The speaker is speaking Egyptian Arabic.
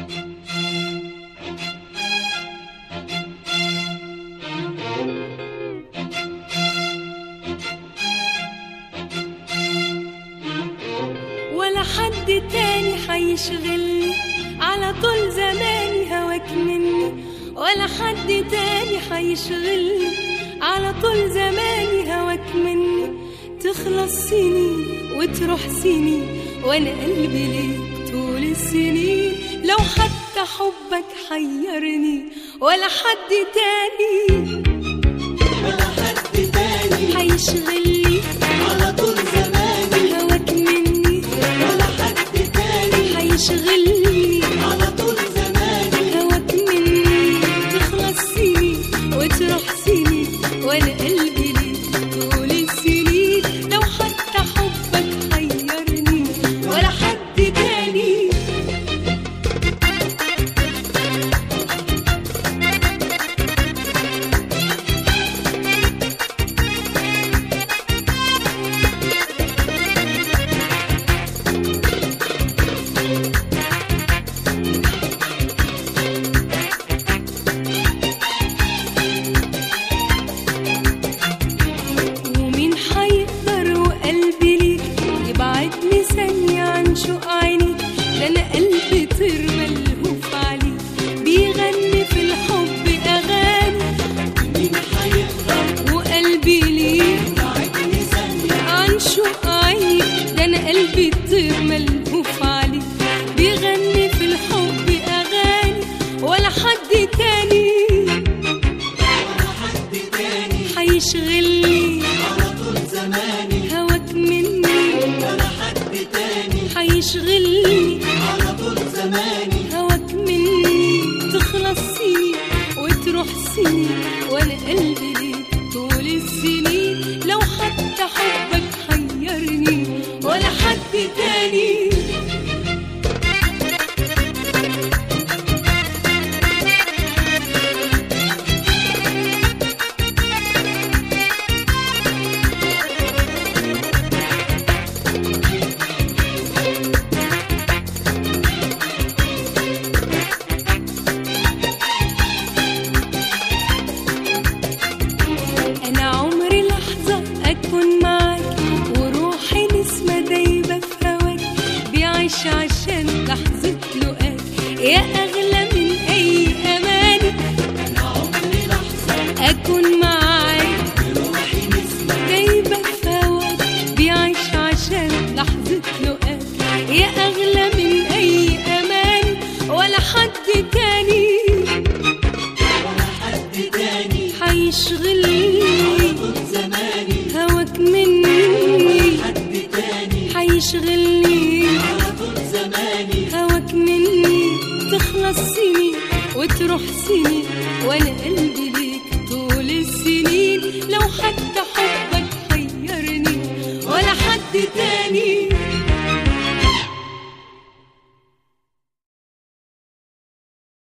ولا حد تاني حيشغلني على طول زماني هواك مني ولا حد تاني حيشغلني على طول زماني هواك مني تخلص سنين وتروح سنين وانا قلبي ليك طول السنين لو حتى حبك حيرني ولا حد تاني ولا حد تاني حيشغلني على طول زماني هواك مني ولا حد تاني حيشغلني على طول زماني هواك مني تخلص سنين وتروح سنين وانا قلبي ليك طول السنين لو حتى حبك حيرني ولا حد تاني ومين حيقدر وقلبي ليك يبعدني ثانية عن شوق عينيك ده أنا قلبي طير ملهوف عليك بيغني في الحب أغاني مين حيقدر وقلبي ليك يبعدني ثانية عن شوق عينيك ده أنا قلبي طير ملهوف عليك بيغني في الحب أغاني ولا حد تاني ولا حد تاني حيشغلني على طول زماني هواك مني ولا حد تاني حيشغلني على طول زماني هواك مني تخلص سنين وتروح سنين وانا قلبي ليك طول السنين لو حتى حبك حيرني ولا حد تاني أنا عمري لحظة أكون معاك وروحي نسمة دايبة في هواك بيعيش عشان لحظة لقاك يا أغلى من أي أماني أنا عمري لحظة أكون معاك روحي نسمة دايبة في هواك بيعيش عشان لحظة لقاك يا أغلى من أي أماني ولا حد تاني ولا حد تاني حيشغلني طول زماني هواك مني حد تاني حيشغلني على طول زماني هواك مني تخلص سنين وتروح سنين وانا قلبي ليك طول السنين لو حتى حبك حيرني ولا حد تاني